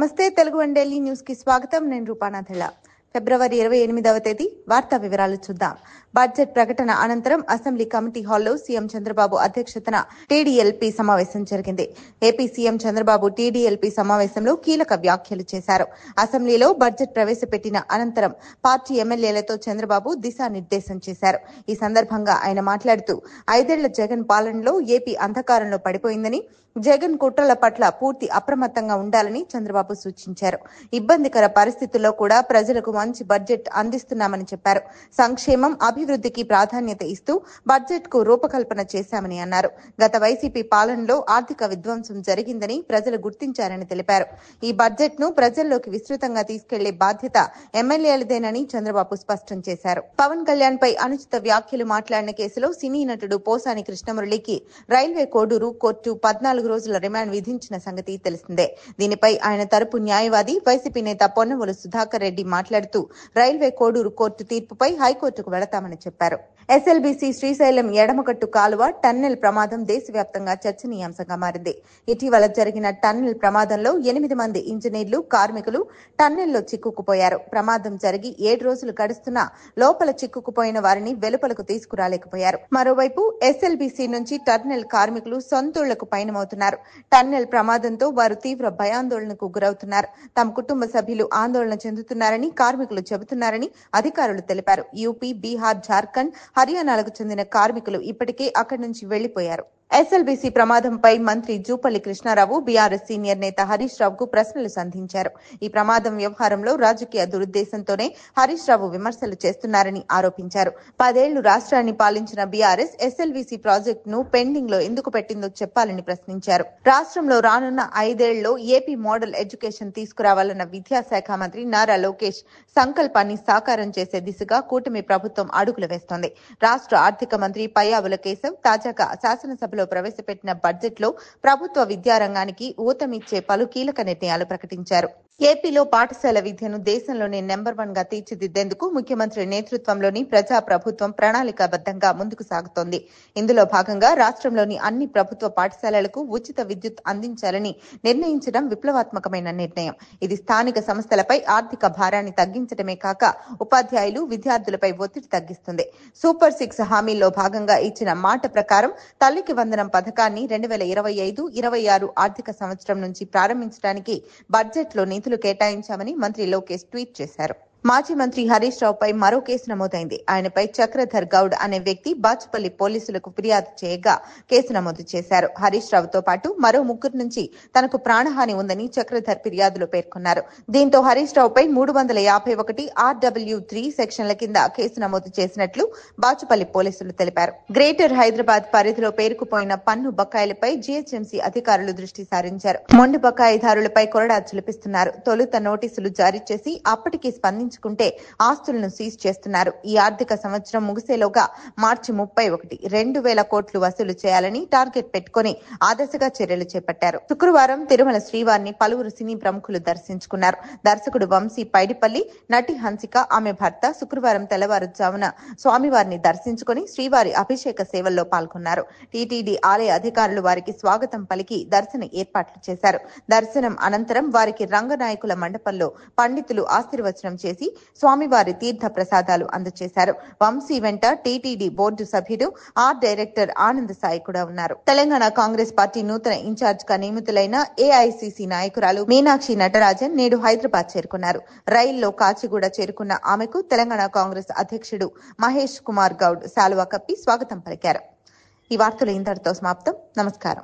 నమస్తే Telugu one Delhi news కి స్వాగతం నేను రూపానాథళ ఫిబ్రవరి ఇరవై ఎనిమిదవ తేదీ వార్తా వివరాలు చూద్దాం బడ్జెట్ ప్రకటన అనంతరం అసెంబ్లీ కమిటీ హాల్లో సీఎం చంద్రబాబు అధ్యక్షతన టీడీఎల్పీ సమావేశం జరిగింది ఏపీ సీఎం చంద్రబాబు టీడీఎల్పీ సమావేశంలో కీలక వ్యాఖ్యలు చేశారు అసెంబ్లీలో బడ్జెట్ ప్రవేశపెట్టిన అనంతరం పార్టీ ఎమ్మెల్యేలతో చంద్రబాబు దిశానిర్దేశం చేశారు ఈ సందర్భంగా ఆయన మాట్లాడుతూ ఐదేళ్ల జగన్ పాలనలో ఏపీ అంధకారంలో పడిపోయిందని జగన్ కుట్రల పట్ల పూర్తి అప్రమత్తంగా ఉండాలని చంద్రబాబు సూచించారు ఇబ్బందికర పరిస్థితుల్లో కూడా ప్రజలకు మంచి బడ్జెట్ అందిస్తున్నామని చెప్పారు సంక్షేమం అభివృద్ధికి ప్రాధాన్యత ఇస్తూ బడ్జెట్ కు రూపకల్పన చేశామని అన్నారు గత వైసీపీ పాలనలో ఆర్థిక విధ్వంసం జరిగిందని ప్రజలు గుర్తించారని తెలిపారు ఈ బడ్జెట్ ను ప్రజల్లోకి విస్తృతంగా తీసుకెళ్లే బాధ్యత ఎమ్మెల్యేలదేనని చంద్రబాబు స్పష్టం చేశారు పవన్ కళ్యాణ్ పై అనుచిత వ్యాఖ్యలు మాట్లాడిన కేసులో సినీ నటుడు పోసాని కృష్ణమురళికి రైల్వే కోడూరు కోర్టు పద్నాలుగు రోజుల రిమాండ్ విధించిన సంగతి తెలిసిందే దీనిపై ఆయన తరపు న్యాయవాది వైసీపీ నేత పొన్నవోలు సుధాకర్ రెడ్డి మాట్లాడుతూ రైల్వే కోడూరు కోర్టు తీర్పుపై హైకోర్టుకు వెళతామని చెప్పారు ఎస్ఎల్బీసీ శ్రీశైలం ఎడమకట్టు కాలువ టన్నెల్ ప్రమాదం దేశవ్యాప్తంగా చర్చనీయాంశంగా మారింది ఇటీవల జరిగిన టన్నెల్ ప్రమాదంలో ఎనిమిది మంది ఇంజనీర్లు కార్మికులు టన్నెల్లో చిక్కుకుపోయారు ప్రమాదం జరిగి ఏడు రోజులు గడుస్తున్నా లోపల చిక్కుకుపోయిన వారిని వెలుపలకు తీసుకురాలేకపోయారు మరోవైపు ఎస్ఎల్బీసీ నుంచి టన్నెల్ కార్మికులు సొంతూళ్లకు పయనమవుతున్నారు టన్నెల్ ప్రమాదంతో వారు తీవ్ర భయాందోళనకు గురవుతున్నారు తమ కుటుంబ సభ్యులు ఆందోళన చెందుతున్నారని కార్మికులు చెబుతున్నారని అధికారులు తెలిపారు యూపీ బీహార్ జార్ఖండ్ హర్యానాలకు చెందిన కార్మికులు ఇప్పటికే అక్కడి నుంచి వెళ్లిపోయారు ఎస్ఎల్బీసీ ప్రమాదంపై మంత్రి జూపల్లి కృష్ణారావు బీఆర్ఎస్ సీనియర్ నేత హరీష్ రావుకు ప్రశ్నలు సంధించారు ఈ ప్రమాదం వ్యవహారంలో రాజకీయ దురుద్దేశంతోనే హరీష్ రావు విమర్శలు చేస్తున్నారని ఆరోపించారు పదేళ్లు రాష్ట్రాన్ని పాలించిన బీఆర్ఎస్ ఎస్ఎల్బీసీ ప్రాజెక్టును పెండింగ్ లో ఎందుకు పెట్టిందో చెప్పాలని ప్రశ్నించారు రాష్ట్రంలో రానున్న ఐదేళ్లలో ఏపీ మోడల్ ఎడ్యుకేషన్ తీసుకురావాలన్న విద్యాశాఖ మంత్రి నారా లోకేష్ సంకల్పాన్ని సాకారం చేసే దిశగా కూటమి ప్రభుత్వం అడుగులు వేస్తోంది రాష్ట్ర ఆర్థిక మంత్రి పయ్యావుల కేశవ్ తాజాగా శాసనసభలో ప్రవేశపెట్టిన బడ్జెట్ లో ప్రభుత్వ విద్యారంగానికి ఊతమిచ్చే పలు కీలక నిర్ణయాలు ప్రకటించారు ఏపీలో పాఠశాల విద్యను దేశంలోనే నెంబర్ వన్ గా తీర్చిదిద్దేందుకు ముఖ్యమంత్రి నేతృత్వంలోని ప్రజా ప్రభుత్వం ప్రణాళికాబద్దంగా ముందుకు సాగుతోంది ఇందులో భాగంగా రాష్ట్రంలోని అన్ని ప్రభుత్వ పాఠశాలలకు ఉచిత విద్యుత్ అందించాలని నిర్ణయించడం విప్లవాత్మకమైన నిర్ణయం ఇది స్థానిక సంస్థలపై ఆర్థిక భారాన్ని తగ్గించడమే కాక ఉపాధ్యాయులు విద్యార్థులపై ఒత్తిడి తగ్గిస్తుంది సూపర్ సిక్స్ హామీల్లో భాగంగా ఇచ్చిన మాట ప్రకారం తల్లికి వందనం పథకాన్ని రెండు వేల ఇరవై ఐదు ఇరవై ఆరు ఆర్థిక సంవత్సరం నుంచి ప్రారంభించడానికి బడ్జెట్ లో నిధులు కేటాయించామని మంత్రి లోకేష్ ట్వీట్ చేశారు మాజీ మంత్రి హరీష్ రావుపై మరో కేసు నమోదైంది ఆయనపై చక్రధర్ గౌడ్ అనే వ్యక్తి బాచుపల్లి పోలీసులకు ఫిర్యాదు చేయగా కేసు నమోదు చేశారు హరీష్ రావుతో పాటు మరో ముగ్గురు నుంచి తనకు ప్రాణహాని ఉందని చక్రధర్ ఫిర్యాదులో పేర్కొన్నారు దీంతో హరీష్ రావుపై మూడు వందల యాభై ఒకటి ఆర్డబ్ల్యూ త్రీ సెక్షన్ల కింద కేసు నమోదు చేసినట్లు బాచుపల్లి పోలీసులు తెలిపారు గ్రేటర్ హైదరాబాద్ పరిధిలో పేరుకుపోయిన పన్ను బకాయిలపై జీహెచ్ఎంసీ అధికారులు దృష్టి సారించారు మొండి బకాయిదారులపై కొరడా చులిపిస్తున్నారు తొలుత నోటీసులు జారీ చేసి అప్పటికి స్పందించుకుంటే ఆస్తులను సీజ్ చేస్తున్నారు ఈ ఆర్థిక సంవత్సరం ముగిసేలోగా మార్చి ముప్పై ఒకటి రెండు వేల కోట్లు వసూలు చేయాలని టార్గెట్ పెట్టుకుని ఆ దిశగా చర్యలు చేపట్టారు శుక్రవారం తిరుమల శ్రీవారిని పలువురు సినీ ప్రముఖులు దర్శించుకున్నారు దర్శకుడు వంశీ పైడిపల్లి నటి హన్సిక ఆమె భర్త శుక్రవారం తెల్లవారుజామున స్వామివారిని దర్శించుకుని శ్రీవారి అభిషేక సేవల్లో పాల్గొన్నారు టీటీడీ ఆలయ అధికారులు వారికి స్వాగతం పలికి దర్శన ఏర్పాట్లు చేశారు దర్శనం అనంతరం వారికి రంగనాయకుల మండపంలో పండితులు ఆశీర్వచనం చేసి స్వామివారి తీర్థ ప్రసాదాలు అందజేశారు వంశీ వెంట టీటీడీ బోర్డు సభ్యుడు ఆర్ డైరెక్టర్ ఆనంద్ సాయి కూడా ఉన్నారు తెలంగాణ కాంగ్రెస్ పార్టీ నూతన ఇన్ఛార్జ్ గా నియమితులైన ఏఐసిసి నాయకురాలు మీనాక్షి నటరాజన్ నేడు హైదరాబాద్ చేరుకున్నారు రైల్లో కాచిగూడ చేరుకున్న ఆమెకు తెలంగాణ కాంగ్రెస్ అధ్యక్షుడు మహేష్ కుమార్ గౌడ్ శాలువా కప్పి స్వాగతం పలికారు ఈ వార్తలు ఇంతటితో సమాప్తం నమస్కారం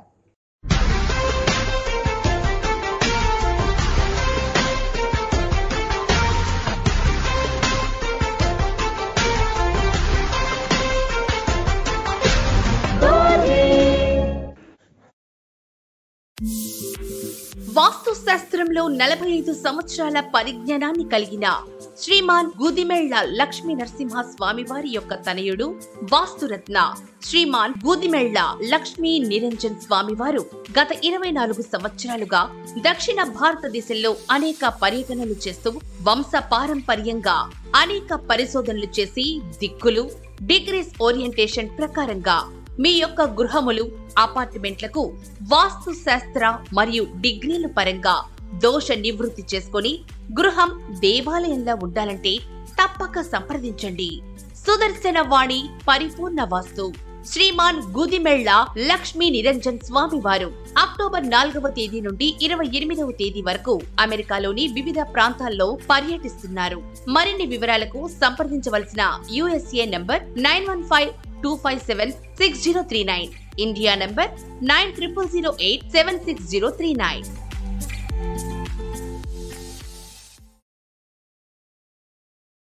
వాస్తు శాస్త్రంలో నలభై ఐదు సంవత్సరాల పరిజ్ఞానాన్ని కలిగిన శ్రీమాన్ గుదిమెళ్ల లక్ష్మీ నరసింహ స్వామివారి యొక్క తనయుడు వాస్తురత్న శ్రీమాన్ గుదిమెళ్ల లక్ష్మీ నిరంజన్ స్వామివారు గత ఇరవై నాలుగు సంవత్సరాలుగా దక్షిణ భారతదేశంలో అనేక పర్యటనలు చేస్తూ వంశ పారంపర్యంగా అనేక పరిశోధనలు చేసి దిక్కులు డిగ్రీస్ ఓరియంటేషన్ ప్రకారంగా మీ యొక్క గృహములు అపార్ట్మెంట్లకు వాస్తు శాస్త్ర మరియు డిగ్రీల పరంగా దోష నివృత్తి చేసుకొని గృహం దేవాలయంలా ఉండాలంటే తప్పక సంప్రదించండి సుదర్శన వాణి పరిపూర్ణ వాస్తు శ్రీమాన్ గుదిమెళ్ల లక్ష్మీ నిరంజన్ స్వామి వారు అక్టోబర్ నాలుగవ తేదీ నుండి ఇరవై ఎనిమిదవ తేదీ వరకు అమెరికాలోని వివిధ ప్రాంతాల్లో పర్యటిస్తున్నారు మరిన్ని వివరాలకు సంప్రదించవలసిన USA number nine one five two five seven six zero three nine India number nine triple zero eight seven six zero three nine